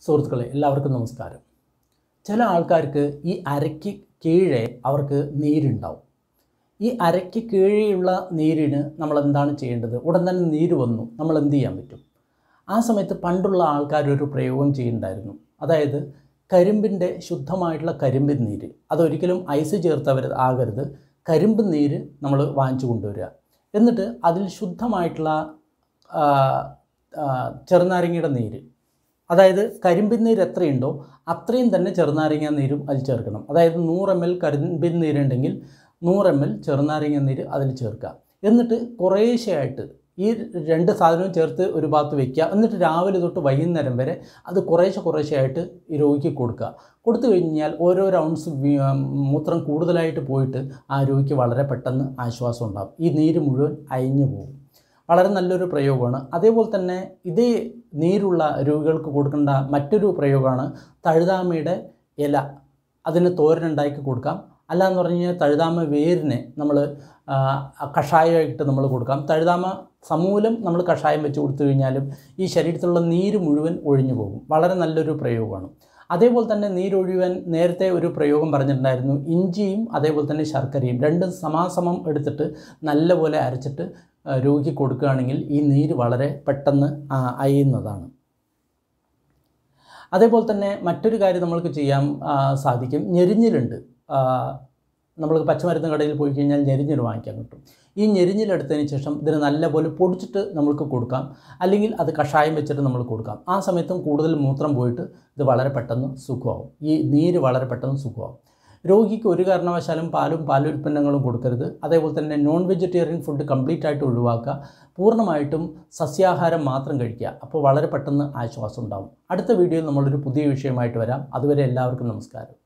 സുഹൃത്തുക്കളെ എല്ലാവർക്കും നമസ്കാരം ചില ആൾക്കാർക്ക് ഈ അരയ്ക്ക് കീഴെ അവർക്ക് നീരുണ്ടാവും ഈ അരയ്ക്ക് കീഴെയുള്ള നീരിന് നമ്മൾ എന്താണ് ചെയ്യേണ്ടത് ഉടൻ തന്നെ നീര് വന്നു നമ്മൾ എന്ത് ചെയ്യാൻ പറ്റും ആ സമയത്ത് പണ്ടുള്ള ആൾക്കാർ ഒരു പ്രയോഗം ചെയ്യുന്നുണ്ടായിരുന്നു അതായത് കരിമ്പിൻ്റെ ശുദ്ധമായിട്ടുള്ള കരിമ്പിൻ നീര് അതൊരിക്കലും ഐസ് ചേർത്തവർ ആകരുത് കരിമ്പ് നീര് നമ്മൾ വാങ്ങിച്ചു കൊണ്ടുവരിക എന്നിട്ട് അതിൽ ശുദ്ധമായിട്ടുള്ള ആ, ആ, ചെറുനാരങ്ങയുടെ നീര് അതായത് കരിമ്പിൻ നീര് എത്രയുണ്ടോ അത്രയും തന്നെ ചെറുനാരങ്ങ നീരും അതിൽ ചേർക്കണം അതായത് നൂറ് എം എൽ കരിമ്പിൻ നീരുണ്ടെങ്കിൽ നൂറ് എം എൽ ചെറുനാരങ്ങ നീര് അതിൽ ചേർക്കുക എന്നിട്ട് കുറേശ്ശെയായിട്ട് ഈ രണ്ട് സാധനവും ചേർത്ത് ഒരു ഭാഗത്ത് വെക്കുക എന്നിട്ട് രാവിലെ തൊട്ട് വൈകുന്നേരം വരെ അത് കുറേശ്ശെ കുറേശ്ശെയായിട്ട് ഈ രോഗിക്ക് കൊടുക്കുക കൊടുത്തു കഴിഞ്ഞാൽ ഓരോ റൗണ്ട്സ് മൂത്രം കൂടുതലായിട്ട് പോയിട്ട് ആ രോഗിക്ക് വളരെ പെട്ടെന്ന് ആശ്വാസം ഉണ്ടാകും ഈ നീര് മുഴുവൻ അയഞ്ഞു പോകും വളരെ നല്ലൊരു പ്രയോഗമാണ് അതേപോലെ തന്നെ ഇതേ നീരുള്ള രോഗികൾക്ക് കൊടുക്കേണ്ട മറ്റൊരു പ്രയോഗമാണ് തഴുതാമയുടെ ഇല അതിന് തോരനുണ്ടാക്കി കൊടുക്കാം അല്ലാന്ന് പറഞ്ഞു കഴിഞ്ഞാൽ തഴുതാമ വേരിനെ നമ്മൾ കഷായമായിട്ട് നമ്മൾ കൊടുക്കാം തഴുതാമ സമൂലം നമ്മൾ കഷായം വെച്ച് കൊടുത്തു കഴിഞ്ഞാലും ഈ ശരീരത്തിലുള്ള നീര് മുഴുവൻ ഒഴിഞ്ഞു പോകും വളരെ നല്ലൊരു പ്രയോഗമാണ് അതേപോലെ തന്നെ നീരൊഴിയുവാൻ നേരത്തെ ഒരു പ്രയോഗം പറഞ്ഞിട്ടുണ്ടായിരുന്നു ഇഞ്ചിയും അതേപോലെ തന്നെ ശർക്കരയും രണ്ടും സമാസമം എടുത്തിട്ട് നല്ലപോലെ അരച്ചിട്ട് ആ, രോഗിക്ക് കൊടുക്കുകയാണെങ്കിൽ ഈ നീര് വളരെ പെട്ടെന്ന് ആ, അയയുന്നതാണ് അതേപോലെ തന്നെ മറ്റൊരു കാര്യം നമ്മൾക്ക് ചെയ്യാൻ ആ, സാധിക്കും ഞെരിഞ്ഞിലുണ്ട് ആ, നമ്മൾക്ക് പച്ചമരുന്ന് കടയിൽ പോയി കഴിഞ്ഞാൽ ഞെരിഞ്ഞിൽ വാങ്ങിക്കാൻ കിട്ടും ഈ ഞെരിഞ്ഞിലെടുത്തതിന് ശേഷം ഇതിന് നല്ലപോലെ പൊടിച്ചിട്ട് നമ്മൾക്ക് കൊടുക്കാം അല്ലെങ്കിൽ അത് കഷായം വെച്ചിട്ട് നമ്മൾ കൊടുക്കാം ആ സമയത്തും കൂടുതൽ മൂത്രം പോയിട്ട് ഇത് വളരെ പെട്ടെന്ന് സുഖമാവും ഈ നീര് വളരെ പെട്ടെന്ന് സുഖമാവും രോഗിക്ക് ഒരു കാരണവശാലും പാലും പാലുൽപ്പന്നങ്ങളും കൊടുക്കരുത് അതേപോലെ തന്നെ നോൺ വെജിറ്റേറിയൻ ഫുഡ് കംപ്ലീറ്റ് ആയിട്ട് ഒഴിവാക്കുക പൂർണ്ണമായിട്ടും സസ്യാഹാരം മാത്രം കഴിക്കുക അപ്പോൾ വളരെ പെട്ടെന്ന് ആശ്വാസം ഉണ്ടാവും അടുത്ത വീഡിയോയിൽ നമ്മളൊരു പുതിയ വിഷയമായിട്ട് വരാം അതുവരെ എല്ലാവർക്കും നമസ്കാരം